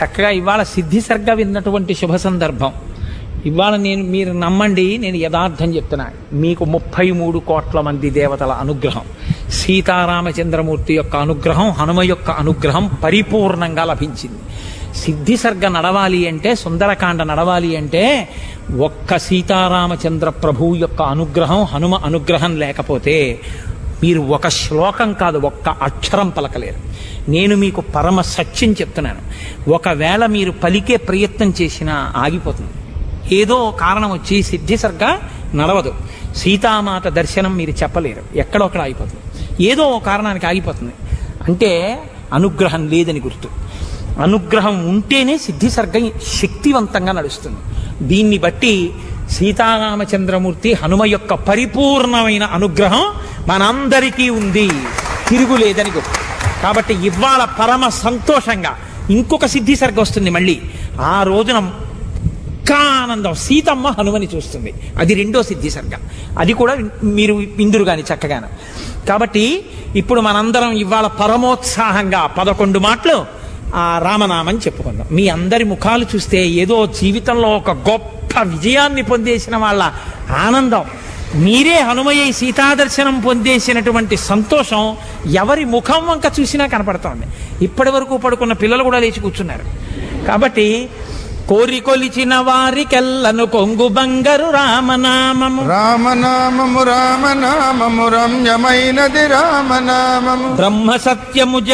చక్కగా ఇవాళ సిద్ధి సర్గ విన్నటువంటి శుభ సందర్భం ఇవాళ నేను మీరు నమ్మండి నేను యథార్థం చెప్తున్నా మీకు ముప్పై మూడు కోట్ల మంది దేవతల అనుగ్రహం సీతారామచంద్రమూర్తి యొక్క అనుగ్రహం హనుమ యొక్క అనుగ్రహం పరిపూర్ణంగా లభించింది సిద్ధి సర్గ నడవాలి అంటే సుందరకాండ నడవాలి అంటే ఒక్క సీతారామచంద్ర ప్రభువు యొక్క అనుగ్రహం హనుమ అనుగ్రహం లేకపోతే మీరు ఒక శ్లోకం కాదు ఒక్క అక్షరం పలకలేరు నేను మీకు పరమ సత్యం చెప్తున్నాను ఒకవేళ మీరు పలికే ప్రయత్నం చేసినా ఆగిపోతుంది ఏదో కారణం వచ్చి సిద్ధి సర్గ నడవదు సీతామాత దర్శనం మీరు చెప్పలేరు ఎక్కడొక్కడ ఆగిపోతుంది ఏదో ఒక కారణానికి ఆగిపోతుంది అంటే అనుగ్రహం లేదని గుర్తు అనుగ్రహం ఉంటేనే సిద్ధి సర్గ శక్తివంతంగా నడుస్తుంది దీన్ని బట్టి సీతారామచంద్రమూర్తి హనుమ యొక్క పరిపూర్ణమైన అనుగ్రహం మనందరికీ ఉంది తిరుగులేదని గుర్తు కాబట్టి ఇవాళ పరమ సంతోషంగా ఇంకొక సిద్ధి సర్గ వస్తుంది మళ్ళీ ఆ రోజున ఇంకా ఆనందం సీతమ్మ హనుమని చూస్తుంది అది రెండో సిద్ధి సర్గ అది కూడా మీరు ఇందురు గాని చక్కగాను కాబట్టి ఇప్పుడు మనందరం ఇవాళ పరమోత్సాహంగా పదకొండు మాటలు ఆ రామనామం చెప్పుకుందాం మీ అందరి ముఖాలు చూస్తే ఏదో జీవితంలో ఒక గొప్ప విజయాన్ని పొందేసిన వాళ్ళ ఆనందం మీరే హనుమయ్య సీతాదర్శనం పొందేసినటువంటి సంతోషం ఎవరి ముఖం వంక చూసినా కనపడుతోంది ఇప్పటి వరకు పడుకున్న పిల్లలు కూడా లేచి కూర్చున్నారు కాబట్టి కోరి కొలిచిన వారికెల్లను కొంగు బంగారు రామనామము రామనామము రామనామము రమ్యమైనది రామనామము బ్రహ్మ సత్యము